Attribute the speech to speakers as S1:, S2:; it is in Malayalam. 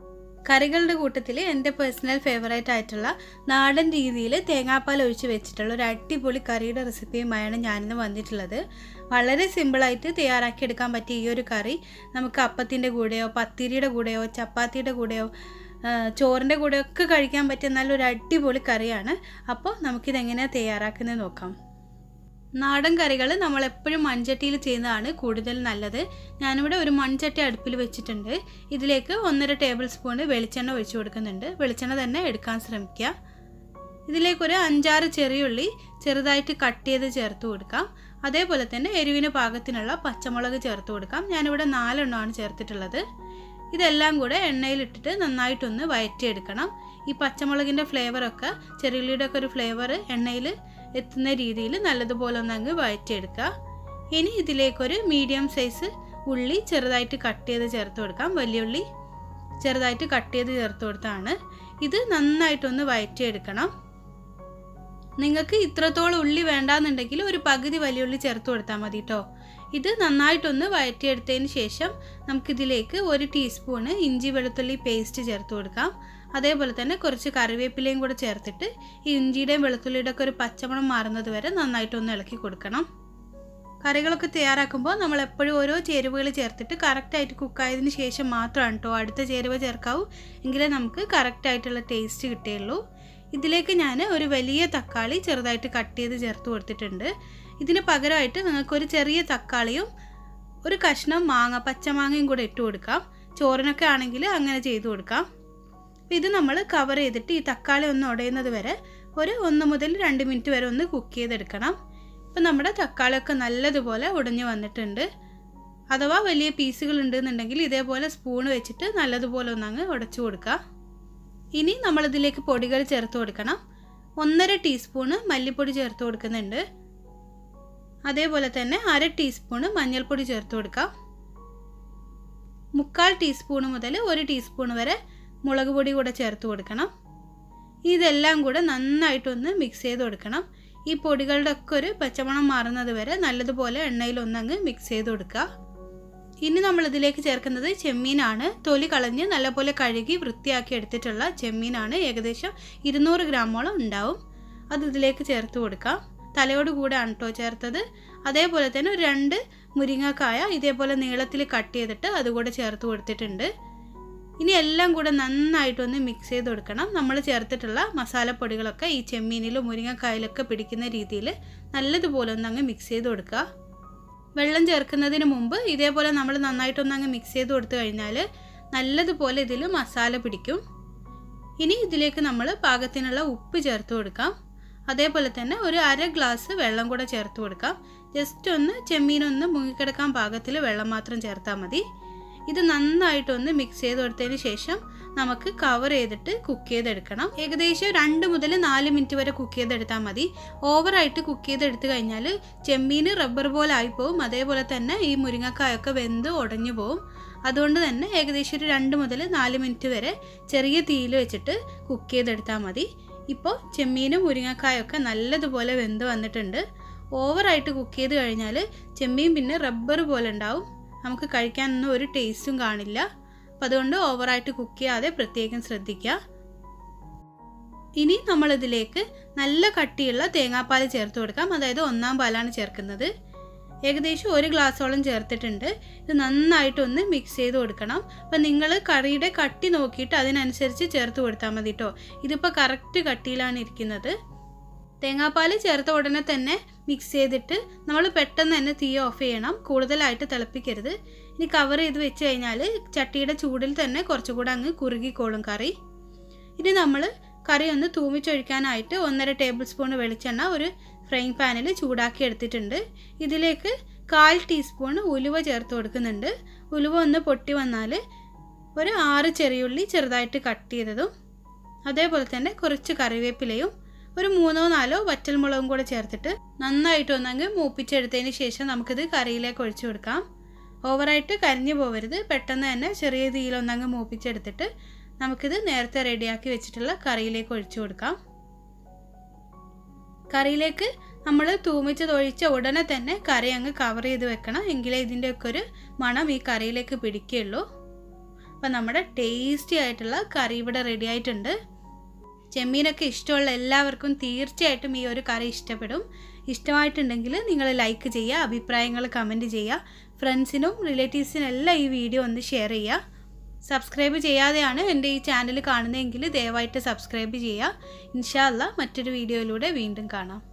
S1: കറികളുടെ കൂട്ടത്തിൽ എൻ്റെ പേഴ്സണൽ ഫേവറേറ്റ് ആയിട്ടുള്ള നാടൻ രീതിയിൽ തേങ്ങാപ്പാൽ ഒഴിച്ച് വെച്ചിട്ടുള്ള ഒരു അടിപൊളി കറിയുടെ റെസിപ്പിയുമായാണ് ഞാനിന്ന് വന്നിട്ടുള്ളത് വളരെ സിമ്പിളായിട്ട് തയ്യാറാക്കിയെടുക്കാൻ പറ്റിയ ഈ ഒരു കറി നമുക്ക് അപ്പത്തിൻ്റെ കൂടെയോ പത്തിരിയുടെ കൂടെയോ ചപ്പാത്തിയുടെ കൂടെയോ ആ, ചോറിൻ്റെ കൂടെയോ ഒക്കെ കഴിക്കാൻ പറ്റിയ നല്ലൊരു അടിപൊളി കറിയാണ് അപ്പോൾ നമുക്കിതെങ്ങനെയാണ് തയ്യാറാക്കുന്നത് നോക്കാം നാടൻ കറികൾ നമ്മൾ എപ്പോഴും മൺചട്ടിയിൽ ചെയ്യുന്നതാണ് കൂടുതൽ നല്ലത് ഞാനിവിടെ ഒരു മൺചട്ടി അടുപ്പിൽ വെച്ചിട്ടുണ്ട് ഇതിലേക്ക് ഒന്നര ടേബിൾ സ്പൂൺ വെളിച്ചെണ്ണ ഒഴിച്ചു കൊടുക്കുന്നുണ്ട് വെളിച്ചെണ്ണ തന്നെ എടുക്കാൻ ശ്രമിക്കുക ഇതിലേക്കൊരു അഞ്ചാറ് ചെറിയുള്ളി ചെറുതായിട്ട് കട്ട് ചെയ്ത് ചേർത്ത് കൊടുക്കാം അതേപോലെ തന്നെ എരിവിന് പാകത്തിനുള്ള പച്ചമുളക് ചേർത്ത് കൊടുക്കാം ഞാനിവിടെ നാലെണ്ണമാണ് ചേർത്തിട്ടുള്ളത് ഇതെല്ലാം കൂടെ എണ്ണയിലിട്ടിട്ട് നന്നായിട്ടൊന്ന് വയറ്റിയെടുക്കണം ഈ പച്ചമുളകിൻ്റെ ഫ്ലേവറൊക്കെ ചെറിയുള്ളിയുടെ ഒക്കെ ഒരു ഫ്ലേവർ എണ്ണയിൽ എത്തുന്ന രീതിയിൽ നല്ലതുപോലെ ഒന്ന് അങ്ങ് വഴറ്റിയെടുക്കുക ഇനി ഇതിലേക്കൊരു മീഡിയം സൈസ് ഉള്ളി ചെറുതായിട്ട് കട്ട് ചെയ്ത് ചേർത്ത് കൊടുക്കാം വലിയ ഉള്ളി ചെറുതായിട്ട് കട്ട് ചെയ്ത് ചേർത്ത് കൊടുത്താണ് ഇത് നന്നായിട്ടൊന്ന് വഴറ്റിയെടുക്കണം നിങ്ങൾക്ക് ഇത്രത്തോളം ഉള്ളി വേണ്ടാന്നുണ്ടെങ്കിൽ ഒരു പകുതി വലിയ ഉള്ളി ചേർത്ത് കൊടുത്താൽ മതി കേട്ടോ ഇത് നന്നായിട്ടൊന്ന് വഴറ്റിയെടുത്തതിന് ശേഷം നമുക്കിതിലേക്ക് ഒരു ടീസ്പൂണ് ഇഞ്ചി വെളുത്തുള്ളി പേസ്റ്റ് ചേർത്ത് കൊടുക്കാം അതേപോലെ തന്നെ കുറച്ച് കറിവേപ്പിലയും കൂടെ ചേർത്തിട്ട് ഈ ഇഞ്ചിയുടെയും വെളുത്തുള്ളിയുടെ ഒക്കെ ഒരു പച്ചമണം മാറുന്നത് വരെ നന്നായിട്ടൊന്ന് ഇളക്കി കൊടുക്കണം കറികളൊക്കെ തയ്യാറാക്കുമ്പോൾ നമ്മൾ എപ്പോഴും ഓരോ ചേരുവകൾ ചേർത്തിട്ട് കറക്റ്റായിട്ട് കുക്കായതിന് ശേഷം മാത്രമാണ് കേട്ടോ അടുത്ത ചേരുവ ചേർക്കാവൂ എങ്കിലേ നമുക്ക് കറക്റ്റായിട്ടുള്ള ടേസ്റ്റ് കിട്ടുകയുള്ളൂ ഇതിലേക്ക് ഞാൻ ഒരു വലിയ തക്കാളി ചെറുതായിട്ട് കട്ട് ചെയ്ത് ചേർത്ത് കൊടുത്തിട്ടുണ്ട് ഇതിന് പകരമായിട്ട് നിങ്ങൾക്ക് ഒരു ചെറിയ തക്കാളിയും ഒരു കഷ്ണം മാങ്ങ പച്ചമാങ്ങയും കൂടെ ഇട്ട് കൊടുക്കാം ചോറിനൊക്കെ ആണെങ്കിൽ അങ്ങനെ ചെയ്തു കൊടുക്കാം അപ്പോൾ ഇത് നമ്മൾ കവർ ചെയ്തിട്ട് ഈ തക്കാളി ഒന്ന് ഉടയുന്നത് വരെ ഒരു ഒന്ന് മുതൽ രണ്ട് മിനിറ്റ് വരെ ഒന്ന് കുക്ക് ചെയ്തെടുക്കണം ഇപ്പം നമ്മുടെ തക്കാളിയൊക്കെ നല്ലതുപോലെ ഉടഞ്ഞു വന്നിട്ടുണ്ട് അഥവാ വലിയ പീസുകൾ ഉണ്ടെന്നുണ്ടെങ്കിൽ ഇതേപോലെ സ്പൂൺ വെച്ചിട്ട് നല്ലതുപോലെ ഒന്നങ്ങ് ഉടച്ചു കൊടുക്കുക ഇനി നമ്മളിതിലേക്ക് പൊടികൾ ചേർത്ത് കൊടുക്കണം ഒന്നര ടീസ്പൂണ് മല്ലിപ്പൊടി ചേർത്ത് കൊടുക്കുന്നുണ്ട് അതേപോലെ തന്നെ അര ടീസ്പൂണ് മഞ്ഞൾപ്പൊടി ചേർത്ത് കൊടുക്കാം മുക്കാൽ ടീസ്പൂണ് മുതൽ ഒരു ടീസ്പൂൺ വരെ മുളക് പൊടി കൂടെ ചേർത്ത് കൊടുക്കണം ഇതെല്ലാം കൂടെ നന്നായിട്ടൊന്ന് മിക്സ് ചെയ്ത് കൊടുക്കണം ഈ പൊടികളുടെ ഒക്കെ ഒരു പച്ചമണം മാറുന്നത് വരെ നല്ലതുപോലെ എണ്ണയിൽ ഒന്നങ്ങ് മിക്സ് ചെയ്ത് കൊടുക്കുക ഇനി നമ്മൾ ഇതിലേക്ക് ചേർക്കുന്നത് ചെമ്മീനാണ് തൊലി കളഞ്ഞ് നല്ലപോലെ കഴുകി വൃത്തിയാക്കി എടുത്തിട്ടുള്ള ചെമ്മീനാണ് ഏകദേശം ഇരുന്നൂറ് ഗ്രാമോളം ഉണ്ടാവും അത് ഇതിലേക്ക് ചേർത്ത് കൊടുക്കാം തലയോട് കൂടെ ആണ് കേട്ടോ ചേർത്തത് അതേപോലെ തന്നെ ഒരു രണ്ട് മുരിങ്ങക്കായ ഇതേപോലെ നീളത്തിൽ കട്ട് ചെയ്തിട്ട് അതുകൂടെ ചേർത്ത് കൊടുത്തിട്ടുണ്ട് ഇനി എല്ലാം കൂടെ നന്നായിട്ടൊന്ന് മിക്സ് ചെയ്ത് കൊടുക്കണം നമ്മൾ ചേർത്തിട്ടുള്ള മസാലപ്പൊടികളൊക്കെ ഈ ചെമ്മീനിലും മുരിങ്ങക്കായലൊക്കെ പിടിക്കുന്ന രീതിയിൽ നല്ലതുപോലെ ഒന്ന് അങ്ങ് മിക്സ് ചെയ്ത് കൊടുക്കുക വെള്ളം ചേർക്കുന്നതിന് മുമ്പ് ഇതേപോലെ നമ്മൾ നന്നായിട്ടൊന്ന് അങ്ങ് മിക്സ് ചെയ്ത് കൊടുത്തു കഴിഞ്ഞാൽ നല്ലതുപോലെ ഇതിൽ മസാല പിടിക്കും ഇനി ഇതിലേക്ക് നമ്മൾ പാകത്തിനുള്ള ഉപ്പ് ചേർത്ത് കൊടുക്കാം അതേപോലെ തന്നെ ഒരു അര ഗ്ലാസ് വെള്ളം കൂടെ ചേർത്ത് കൊടുക്കാം ജസ്റ്റ് ഒന്ന് ചെമ്മീനൊന്ന് മുങ്ങിക്കിടക്കാൻ പാകത്തിൽ വെള്ളം മാത്രം ചേർത്താൽ മതി ഇത് നന്നായിട്ടൊന്ന് മിക്സ് ചെയ്ത് കൊടുത്തതിന് ശേഷം നമുക്ക് കവർ ചെയ്തിട്ട് കുക്ക് ചെയ്തെടുക്കണം ഏകദേശം രണ്ട് മുതൽ നാല് മിനിറ്റ് വരെ കുക്ക് ചെയ്തെടുത്താൽ മതി ഓവറായിട്ട് കുക്ക് ചെയ്തെടുത്ത് കഴിഞ്ഞാൽ ചെമ്മീൻ റബ്ബർ പോലെ ആയിപ്പോവും അതേപോലെ തന്നെ ഈ മുരിങ്ങക്കായൊക്കെ വെന്ത് ഉടഞ്ഞു പോവും അതുകൊണ്ട് തന്നെ ഏകദേശം ഒരു രണ്ട് മുതൽ നാല് മിനിറ്റ് വരെ ചെറിയ തീയിൽ വെച്ചിട്ട് കുക്ക് ചെയ്തെടുത്താൽ മതി ഇപ്പോൾ ചെമ്മീനും മുരിങ്ങക്കായൊക്കെ നല്ലതുപോലെ വെന്ത് വന്നിട്ടുണ്ട് ഓവറായിട്ട് കുക്ക് ചെയ്ത് കഴിഞ്ഞാൽ ചെമ്മീൻ പിന്നെ റബ്ബർ പോലെ ഉണ്ടാവും നമുക്ക് കഴിക്കാനൊന്നും ഒരു ടേസ്റ്റും കാണില്ല അപ്പം അതുകൊണ്ട് ഓവറായിട്ട് കുക്ക് ചെയ്യാതെ പ്രത്യേകം ശ്രദ്ധിക്കുക ഇനി നമ്മളിതിലേക്ക് നല്ല കട്ടിയുള്ള തേങ്ങാപ്പാൽ ചേർത്ത് കൊടുക്കാം അതായത് ഒന്നാം പാലാണ് ചേർക്കുന്നത് ഏകദേശം ഒരു ഗ്ലാസ്സോളം ചേർത്തിട്ടുണ്ട് ഇത് നന്നായിട്ടൊന്ന് മിക്സ് ചെയ്ത് കൊടുക്കണം അപ്പം നിങ്ങൾ കറിയുടെ കട്ടി നോക്കിയിട്ട് അതിനനുസരിച്ച് ചേർത്ത് കൊടുത്താൽ മതി കേട്ടോ ഇതിപ്പോൾ കറക്റ്റ് കട്ടിയിലാണ് ഇരിക്കുന്നത് തേങ്ങാപ്പാൽ ചേർത്ത ഉടനെ തന്നെ മിക്സ് ചെയ്തിട്ട് നമ്മൾ പെട്ടെന്ന് തന്നെ തീ ഓഫ് ചെയ്യണം കൂടുതലായിട്ട് തിളപ്പിക്കരുത് ഇനി കവർ ചെയ്ത് വെച്ച് കഴിഞ്ഞാൽ ചട്ടിയുടെ ചൂടിൽ തന്നെ കുറച്ചുകൂടെ അങ്ങ് കുറുകിക്കോളും കറി ഇനി നമ്മൾ കറി ഒന്ന് തൂമിച്ചൊഴിക്കാനായിട്ട് ഒന്നര ടേബിൾ സ്പൂൺ വെളിച്ചെണ്ണ ഒരു ഫ്രൈങ് പാനിൽ ചൂടാക്കി എടുത്തിട്ടുണ്ട് ഇതിലേക്ക് കാൽ ടീസ്പൂൺ ഉലുവ ചേർത്ത് കൊടുക്കുന്നുണ്ട് ഉലുവ ഒന്ന് പൊട്ടി വന്നാൽ ഒരു ആറ് ചെറിയുള്ളി ചെറുതായിട്ട് കട്ട് ചെയ്തതും അതേപോലെ തന്നെ കുറച്ച് കറിവേപ്പിലയും ഒരു മൂന്നോ നാലോ വറ്റൽമുളകും കൂടെ ചേർത്തിട്ട് നന്നായിട്ട് ഒന്നങ്ങ് മൂപ്പിച്ചെടുത്തതിന് ശേഷം നമുക്കിത് കറിയിലേക്ക് ഒഴിച്ചു കൊടുക്കാം ഓവറായിട്ട് കരിഞ്ഞു പോവരുത് പെട്ടെന്ന് തന്നെ ചെറിയ തീയിലൊന്നങ്ങ് മൂപ്പിച്ചെടുത്തിട്ട് നമുക്കിത് നേരത്തെ റെഡിയാക്കി വെച്ചിട്ടുള്ള കറിയിലേക്ക് ഒഴിച്ചു കൊടുക്കാം കറിയിലേക്ക് നമ്മൾ തൂമിച്ചത് ഒഴിച്ച ഉടനെ തന്നെ കറി അങ്ങ് കവർ ചെയ്ത് വെക്കണം എങ്കിലേ ഇതിൻ്റെയൊക്കെ ഒരു മണം ഈ കറിയിലേക്ക് പിടിക്കുകയുള്ളൂ അപ്പം നമ്മുടെ ടേസ്റ്റി ആയിട്ടുള്ള കറി ഇവിടെ റെഡി ആയിട്ടുണ്ട് ചെമ്മീനൊക്കെ ഇഷ്ടമുള്ള എല്ലാവർക്കും തീർച്ചയായിട്ടും ഈ ഒരു കറി ഇഷ്ടപ്പെടും ഇഷ്ടമായിട്ടുണ്ടെങ്കിൽ നിങ്ങൾ ലൈക്ക് ചെയ്യുക അഭിപ്രായങ്ങൾ കമൻറ്റ് ചെയ്യുക ഫ്രണ്ട്സിനും റിലേറ്റീവ്സിനും എല്ലാം ഈ വീഡിയോ ഒന്ന് ഷെയർ ചെയ്യുക സബ്സ്ക്രൈബ് ചെയ്യാതെയാണ് എൻ്റെ ഈ ചാനൽ കാണുന്നതെങ്കിൽ ദയവായിട്ട് സബ്സ്ക്രൈബ് ചെയ്യുക ഇൻഷാല്ല മറ്റൊരു വീഡിയോയിലൂടെ വീണ്ടും കാണാം